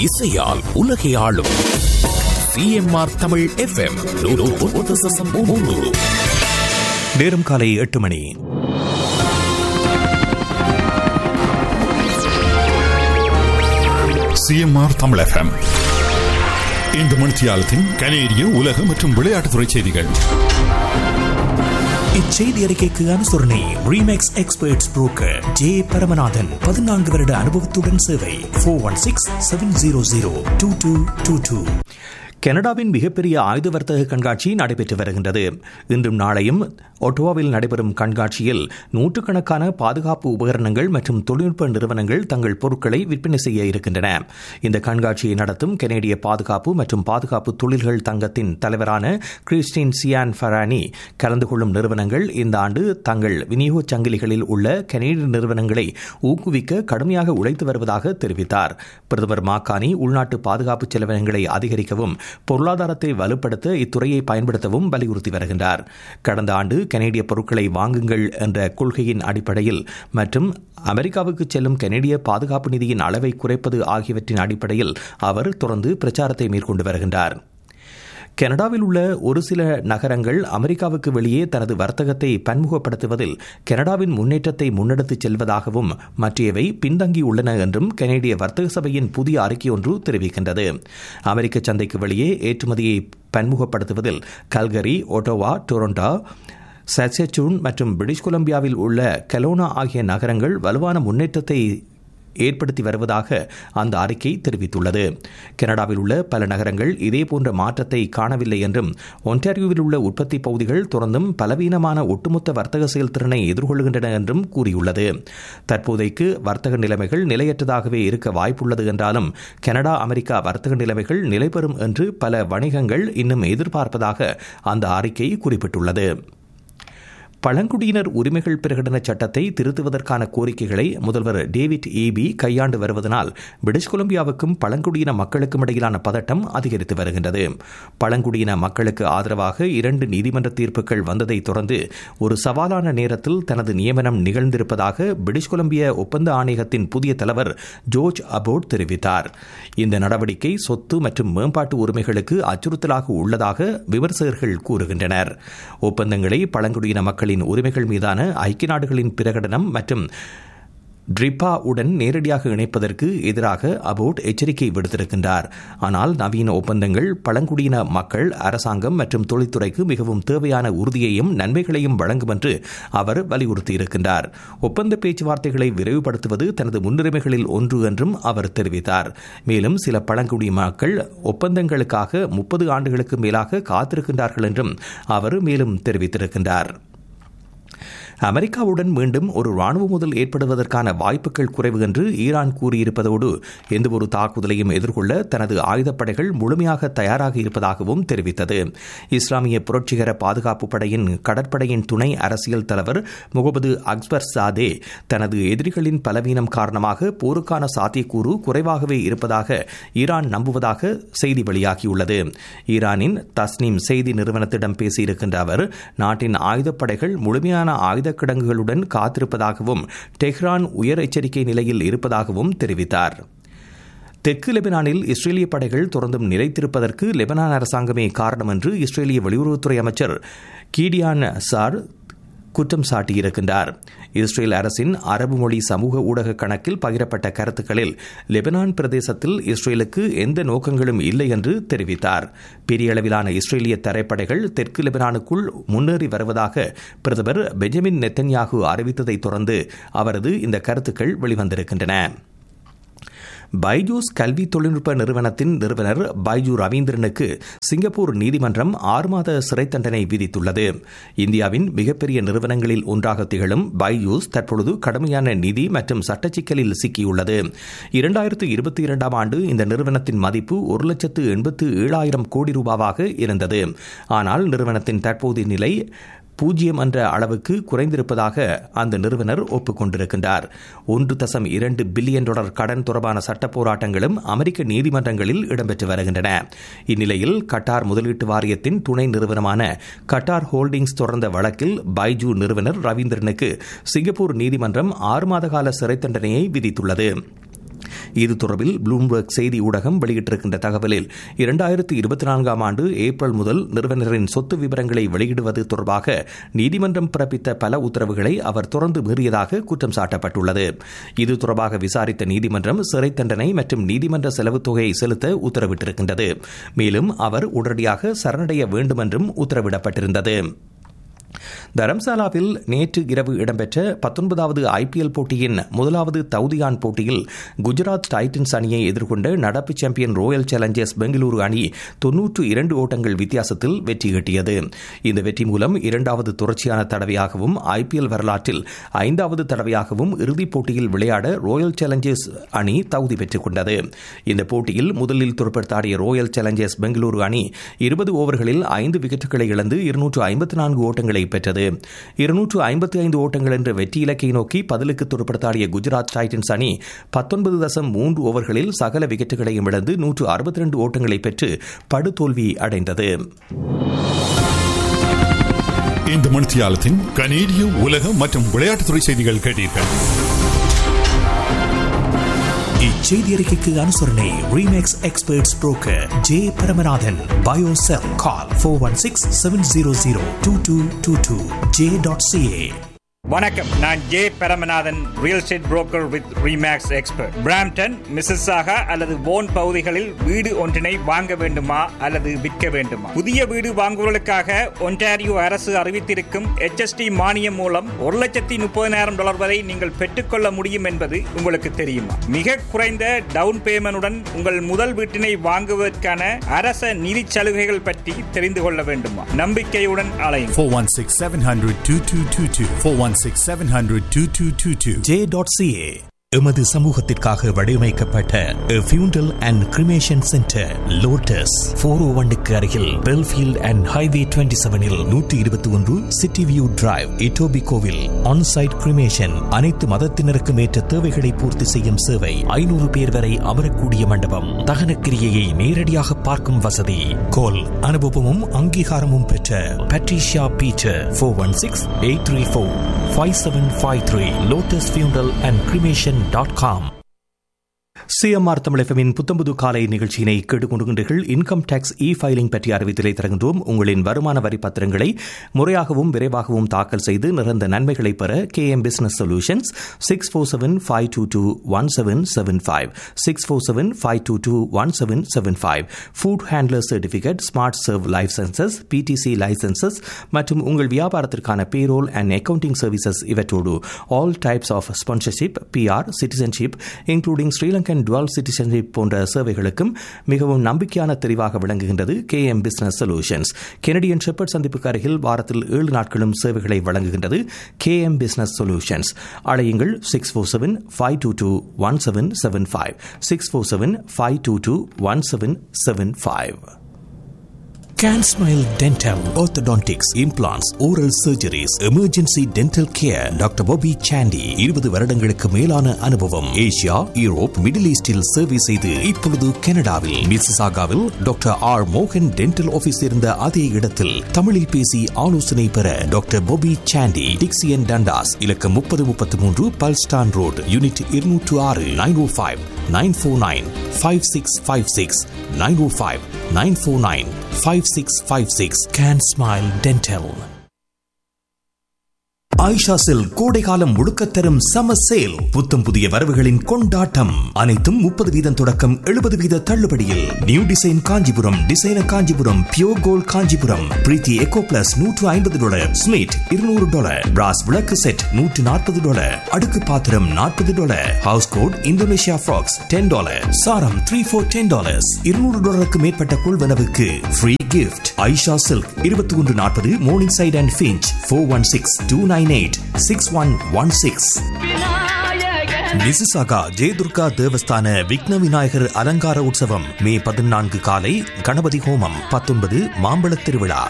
இசையால் உலகை ஆளும் சிஎம்ஆர் தமிழ் எஃப்எம் நேரம் காலை எட்டு மணி சிஎம்ஆர் தமிழ் எஃப்எம் இந்த மணித்தியாலத்தின் கனேடிய உலக மற்றும் விளையாட்டுத்துறை செய்திகள் இச்செய்தி அறிக்கைக்கு அனுசரணை Remax experts broker J Paramanathan பதினான்கு வருட அனுபவத்துடன் சேவை four one six seven zero zero two two two two கனடாவின் மிகப்பெரிய ஆயுத வர்த்தக கண்காட்சி நடைபெற்று வருகின்றது இன்றும் நாளையும் ஒட்டோவாவில் நடைபெறும் கண்காட்சியில் நூற்றுக்கணக்கான பாதுகாப்பு உபகரணங்கள் மற்றும் தொழில்நுட்ப நிறுவனங்கள் தங்கள் பொருட்களை விற்பனை செய்ய இருக்கின்றன இந்த கண்காட்சியை நடத்தும் கனேடிய பாதுகாப்பு மற்றும் பாதுகாப்பு தொழில்கள் தங்கத்தின் தலைவரான கிறிஸ்டின் சியான் ஃபரானி கலந்து கொள்ளும் நிறுவனங்கள் இந்த ஆண்டு தங்கள் விநியோக சங்கிலிகளில் உள்ள கனேடிய நிறுவனங்களை ஊக்குவிக்க கடுமையாக உழைத்து வருவதாக தெரிவித்தார் பிரதமர் மாக்கானி உள்நாட்டு பாதுகாப்பு செலவினங்களை அதிகரிக்கவும் பொருளாதாரத்தை வலுப்படுத்த இத்துறையை பயன்படுத்தவும் வலியுறுத்தி வருகின்றார் கடந்த ஆண்டு கனேடிய பொருட்களை வாங்குங்கள் என்ற கொள்கையின் அடிப்படையில் மற்றும் அமெரிக்காவுக்கு செல்லும் கனேடிய பாதுகாப்பு நிதியின் அளவை குறைப்பது ஆகியவற்றின் அடிப்படையில் அவர் தொடர்ந்து பிரச்சாரத்தை மேற்கொண்டு வருகின்றார் கனடாவில் உள்ள ஒரு சில நகரங்கள் அமெரிக்காவுக்கு வெளியே தனது வர்த்தகத்தை பன்முகப்படுத்துவதில் கனடாவின் முன்னேற்றத்தை முன்னெடுத்துச் செல்வதாகவும் மற்றையவை பின்தங்கியுள்ளன என்றும் கனேடிய வர்த்தக சபையின் புதிய அறிக்கை ஒன்று தெரிவிக்கின்றது அமெரிக்க சந்தைக்கு வெளியே ஏற்றுமதியை பன்முகப்படுத்துவதில் கல்கரி ஒட்டோவா டொரண்டோ சச்சூன் மற்றும் பிரிட்டிஷ் கொலம்பியாவில் உள்ள கலோனா ஆகிய நகரங்கள் வலுவான முன்னேற்றத்தை ஏற்படுத்தி வருவதாக அந்த அறிக்கை தெரிவித்துள்ளது கனடாவில் உள்ள பல நகரங்கள் இதேபோன்ற மாற்றத்தை காணவில்லை என்றும் ஒன்டாரியோவில் உள்ள உற்பத்தி பகுதிகள் தொடர்ந்தும் பலவீனமான ஒட்டுமொத்த வர்த்தக செயல்திறனை எதிர்கொள்கின்றன என்றும் கூறியுள்ளது தற்போதைக்கு வர்த்தக நிலைமைகள் நிலையற்றதாகவே இருக்க வாய்ப்புள்ளது என்றாலும் கனடா அமெரிக்கா வர்த்தக நிலைமைகள் நிலைபெறும் என்று பல வணிகங்கள் இன்னும் எதிர்பார்ப்பதாக அந்த அறிக்கை குறிப்பிட்டுள்ளது பழங்குடியினர் உரிமைகள் பிரகடன சட்டத்தை திருத்துவதற்கான கோரிக்கைகளை முதல்வர் டேவிட் ஈபி கையாண்டு வருவதனால் பிரிட்டிஷ் கொலம்பியாவுக்கும் பழங்குடியின மக்களுக்கும் இடையிலான பதட்டம் அதிகரித்து வருகின்றது பழங்குடியின மக்களுக்கு ஆதரவாக இரண்டு நீதிமன்ற தீர்ப்புகள் வந்ததை தொடர்ந்து ஒரு சவாலான நேரத்தில் தனது நியமனம் நிகழ்ந்திருப்பதாக பிரிட்டிஷ் கொலம்பிய ஒப்பந்த ஆணையகத்தின் புதிய தலைவர் ஜோர்ஜ் அபோட் தெரிவித்தார் இந்த நடவடிக்கை சொத்து மற்றும் மேம்பாட்டு உரிமைகளுக்கு அச்சுறுத்தலாக உள்ளதாக விமர்சகர்கள் கூறுகின்றனர் ஒப்பந்தங்களை பழங்குடியின மக்கள் மக்களின் உரிமைகள் மீதான ஐக்கிய நாடுகளின் பிரகடனம் மற்றும் ட்ரிப்பா உடன் நேரடியாக இணைப்பதற்கு எதிராக அபோட் எச்சரிக்கை விடுத்திருக்கின்றார் ஆனால் நவீன ஒப்பந்தங்கள் பழங்குடியின மக்கள் அரசாங்கம் மற்றும் தொழில்துறைக்கு மிகவும் தேவையான உறுதியையும் நன்மைகளையும் வழங்கும் என்று அவர் வலியுறுத்தியிருக்கின்றார் ஒப்பந்த பேச்சுவார்த்தைகளை விரைவுபடுத்துவது தனது முன்னுரிமைகளில் ஒன்று என்றும் அவர் தெரிவித்தார் மேலும் சில பழங்குடி மக்கள் ஒப்பந்தங்களுக்காக முப்பது ஆண்டுகளுக்கு மேலாக காத்திருக்கின்றார்கள் என்றும் அவர் மேலும் தெரிவித்திருக்கின்றார் அமெரிக்காவுடன் மீண்டும் ஒரு ராணுவ முதல் ஏற்படுவதற்கான வாய்ப்புகள் குறைவு என்று ஈரான் கூறியிருப்பதோடு எந்தவொரு தாக்குதலையும் எதிர்கொள்ள தனது ஆயுதப்படைகள் முழுமையாக தயாராக இருப்பதாகவும் தெரிவித்தது இஸ்லாமிய புரட்சிகர பாதுகாப்பு படையின் கடற்படையின் துணை அரசியல் தலைவர் முகமது அக்பர் சாதே தனது எதிரிகளின் பலவீனம் காரணமாக போருக்கான சாத்தியக்கூறு குறைவாகவே இருப்பதாக ஈரான் நம்புவதாக செய்தி வெளியாகியுள்ளது ஈரானின் தஸ்னீம் செய்தி நிறுவனத்திடம் பேசியிருக்கின்ற அவர் நாட்டின் ஆயுதப்படைகள் முழுமையான ஆயுத கிடங்குகளுடன் காத்திருப்பதாகவும் டெஹ்ரான் உயர் எச்சரிக்கை நிலையில் இருப்பதாகவும் தெரிவித்தார் தெற்கு லெபனானில் இஸ்ரேலிய படைகள் தொடர்ந்தும் நிலைத்திருப்பதற்கு லெபனான் அரசாங்கமே காரணம் என்று இஸ்ரேலிய வெளியுறவுத்துறை அமைச்சர் கீடியான் சார் குற்றம் சாட்டியிருக்கின்றார் இஸ்ரேல் அரசின் அரபு மொழி சமூக ஊடக கணக்கில் பகிரப்பட்ட கருத்துக்களில் லெபனான் பிரதேசத்தில் இஸ்ரேலுக்கு எந்த நோக்கங்களும் இல்லை என்று தெரிவித்தார் பெரிய அளவிலான இஸ்ரேலிய தரைப்படைகள் தெற்கு லெபனானுக்குள் முன்னேறி வருவதாக பிரதமர் பெஞ்சமின் நெத்தன்யாகு அறிவித்ததை தொடர்ந்து அவரது இந்த கருத்துக்கள் வெளிவந்திருக்கின்றன பைஜூஸ் கல்வி தொழில்நுட்ப நிறுவனத்தின் நிறுவனர் பைஜு ரவீந்திரனுக்கு சிங்கப்பூர் நீதிமன்றம் ஆறு மாத சிறை தண்டனை விதித்துள்ளது இந்தியாவின் மிகப்பெரிய நிறுவனங்களில் ஒன்றாக திகழும் பைஜூஸ் தற்பொழுது கடுமையான நிதி மற்றும் சட்ட சிக்கலில் சிக்கியுள்ளது இரண்டாயிரத்து இருபத்தி இரண்டாம் ஆண்டு இந்த நிறுவனத்தின் மதிப்பு ஒரு லட்சத்து எண்பத்து ஏழாயிரம் கோடி ரூபாவாக இருந்தது ஆனால் நிறுவனத்தின் தற்போதைய நிலை பூஜ்ஜியம் என்ற அளவுக்கு குறைந்திருப்பதாக அந்த நிறுவனர் ஒப்புக்கொண்டிருக்கின்றார் ஒன்று தசம் இரண்டு பில்லியன் டாலர் கடன் தொடர்பான சட்ட போராட்டங்களும் அமெரிக்க நீதிமன்றங்களில் இடம்பெற்று வருகின்றன இந்நிலையில் கட்டார் முதலீட்டு வாரியத்தின் துணை நிறுவனமான கட்டார் ஹோல்டிங்ஸ் தொடர்ந்த வழக்கில் பைஜூ நிறுவனர் ரவீந்திரனுக்கு சிங்கப்பூர் நீதிமன்றம் ஆறு மாத கால சிறை தண்டனையை விதித்துள்ளது இது தொடர்பில் ப்ளூம்பர்க் செய்தி ஊடகம் வெளியிட்டிருக்கின்ற தகவலில் இரண்டாயிரத்தி இருபத்தி நான்காம் ஆண்டு ஏப்ரல் முதல் நிறுவனரின் சொத்து விவரங்களை வெளியிடுவது தொடர்பாக நீதிமன்றம் பிறப்பித்த பல உத்தரவுகளை அவர் தொடர்ந்து மீறியதாக குற்றம் சாட்டப்பட்டுள்ளது இது தொடர்பாக விசாரித்த நீதிமன்றம் சிறை தண்டனை மற்றும் நீதிமன்ற செலவுத் தொகையை செலுத்த உத்தரவிட்டிருக்கின்றது மேலும் அவர் உடனடியாக சரணடைய வேண்டும் என்றும் உத்தரவிடப்பட்டிருந்தது தரம்சாலாவில் நேற்று இரவு இடம்பெற்ற பத்தொன்பதாவது ஐபிஎல் போட்டியின் முதலாவது தௌதியான் போட்டியில் குஜராத் டைட்டன்ஸ் அணியை எதிர்கொண்ட நடப்பு சாம்பியன் ராயல் சேலஞ்சர்ஸ் பெங்களூரு அணி தொன்னூற்று இரண்டு ஓட்டங்கள் வித்தியாசத்தில் வெற்றி ஈட்டியது இந்த வெற்றி மூலம் இரண்டாவது தொடர்ச்சியான தடவையாகவும் ஐபிஎல் வரலாற்றில் ஐந்தாவது தடவையாகவும் இறுதிப் போட்டியில் விளையாட ராயல் சேலஞ்சர்ஸ் அணி தகுதி பெற்றுக் கொண்டது இந்த போட்டியில் முதலில் துடுப்படுத்தாடிய ராயல் சேலஞ்சர்ஸ் பெங்களூரு அணி இருபது ஓவர்களில் ஐந்து விக்கெட்டுகளை இழந்து இருநூற்று ஐம்பத்தி நான்கு ஓட்டங்களை பெற்றது இருநூற்று ஐம்பத்தி ஐந்து ஓட்டங்கள் என்ற வெற்றி இலக்கை நோக்கி பதிலுக்கு துடுப்படுத்தாடிய குஜராத் டைட்டன்ஸ் அணி பத்தொன்பது தசம் மூன்று ஓவர்களில் சகல விக்கெட்டுகளையும் இழந்து நூற்று அறுபத்தி ரெண்டு ஓட்டங்களை பெற்று படுதோல்வி அடைந்தது இந்த மணித்தியாலத்தின் கனேடிய உலக மற்றும் விளையாட்டுத்துறை செய்திகள் கேட்டீர்கள் இச்செய்தி அறிக்கைக்கு அனுசரணை Remax experts broker J Paramanathan பயோசெல் call four one six seven zero zero two two two two J dot CA வணக்கம் நான் J Paramanathan real estate broker with Remax expert Brampton Mississauga அல்லது போன் பகுதிகளில் வீடு ஒன்றினை வாங்க வேண்டுமா அல்லது விற்க வேண்டுமா புதிய வீடு வாங்குவதற்காக ஒன்டாரியோ அரசு அறிவித்திருக்கும் HST மானியம் மூலம் ஒரு லட்சத்தி முப்பதினாயிரம் டாலர் வரை நீங்கள் பெற்றுக்கொள்ள முடியும் என்பது உங்களுக்கு தெரியுமா மிக குறைந்த டவுன் பேமெண்டுடன் உங்கள் முதல் வீட்டினை வாங்குவதற்கான அரச நிதி சலுகைகள் பற்றி தெரிந்து கொள்ள வேண்டுமா நம்பிக்கையுடன் அலையும் 416 700 2222. 416 700 2222. ஜே டாட் சிஏ எமது சமூகத்திற்காக வடிவமைக்கப்பட்ட funeral and cremation centre lotus four O ஒன்னுக்கு அருகில் பெல்ஃபீல்ட் அண்ட் ஹைவே டுவெண்ட்டி செவனில் நூற்றி இருபத்தி ஒன்று சிட்டி வியூ டிரைவ் இட்டோபி கோவில் ஆன்சைட் கிரிமேஷன் அனைத்து மதத்தினருக்கும் ஏற்ற தேவைகளை பூர்த்தி செய்யும் சேவை ஐநூறு பேர் வரை அமரக்கூடிய மண்டபம் தகன கிரியையை நேரடியாக பார்க்கும் வசதி கோல் அனுபவமும் அங்கீகாரமும் பெற்ற Patricia Peter four one six eight three four five seven five three lotus funeral and cremation dot com CMR தமிழகமின் புத்தம்புது காலை நிகழ்ச்சியினை கேட்டுக்கொண்டுகின்றீர்கள் இன்கம் டேக்ஸ் இ ஃபைலிங் பற்றிய அறிவித்தலை தருகின்றோம் உங்களின் வருமான வரி பத்திரங்களை முறையாகவும் விரைவாகவும் தாக்கல் செய்து நிறந்த நன்மைகளை பெற K M business solutions six four seven five two two one seven seven five six four seven five two two one seven seven five food handler certificate smart serve licences PDC licences மற்றும் உங்கள் வியாபாரத்திற்கான payroll and accounting services இவற்றோடு all types of sponsorship PR citizenship including Sri Lankan dual citizenship போன்ற சேவைகளுக்கும் மிகவும் நம்பிக்கையான தெரிவாக விளங்குகின்றது K M business solutions Kennedy and Sheppard சந்திப்புக்கு அருகில் வாரத்தில் ஏழு நாட்களும் சேவைகளை வழங்குகின்றது கே எம் பிசினஸ் சொல்யூஷன்ஸ் அழையுங்கள் six four seven five two two one seven seven five six four seven five two two one seven seven five Can Smile Dental, Orthodontics, Implants, Oral Surgeries, Emergency Dental Care, doctor Bobby Sandy இருபது வருடங்களுக்கு மேலான அனுபவம் Asia Europe middle ஈஸ்டில் சேவை செய்து இப்பொழுது கனடாவில் மிசிசாகாவில் டாக்டர் ஆர் மோகன் டென்டல் ஆபீஸ் இருந்த அதே இடத்தில் தமிழில் பேசி ஆலோசனை பெற doctor Bobby Sandy Dixie and Dundas இலக்கம் முப்பது முப்பத்தி மூன்று பல்ஸ்டான் ரோடு யூனிட் இருநூற்று ஆறு nine O five nine four nine five six five six nine O five nine four nine five six five six can smile dental Ayesha செல் கோடைகாலம் முழுக்க தரும் சம சேல் புத்தம் புதிய வரவுகளின் கொண்டாட்டம் அனைத்தும் முப்பது வீதம் தொடக்கம் எழுபது வீத தள்ளுபடியில் new design Kanchipuram designer Kanchipuram pure gold Kanchipuram Preethi eco plus நூற்று ஐம்பது டாலர் ஸ்மிட் இருநூறு டாலர் பிராஸ் விளக்கு செட் நூற்று நாற்பது டாலர் அடுக்கு பாத்திரம் நாற்பது dollar house coat Indonesia frocks ten dollar சாரம் த்ரீ ஃபோர் டென் டாலர்ஸ் இருநூறு டாலருக்கு மேற்பட்ட கொள்வனவுக்கு ஃப்ரீ கிஃப்ட் ஐஷா சில்க் இருபத்தி ஒன்று நாற்பது Morningside and Finch four one six two nine eight six one one six Mississauga Jayadurga Devasthana Vighna Vinayagar அலங்கார உற்சவம் மே பதினான்கு காலை கணபதி ஹோமம் பத்தொன்பது மாம்பழத் திருவிழா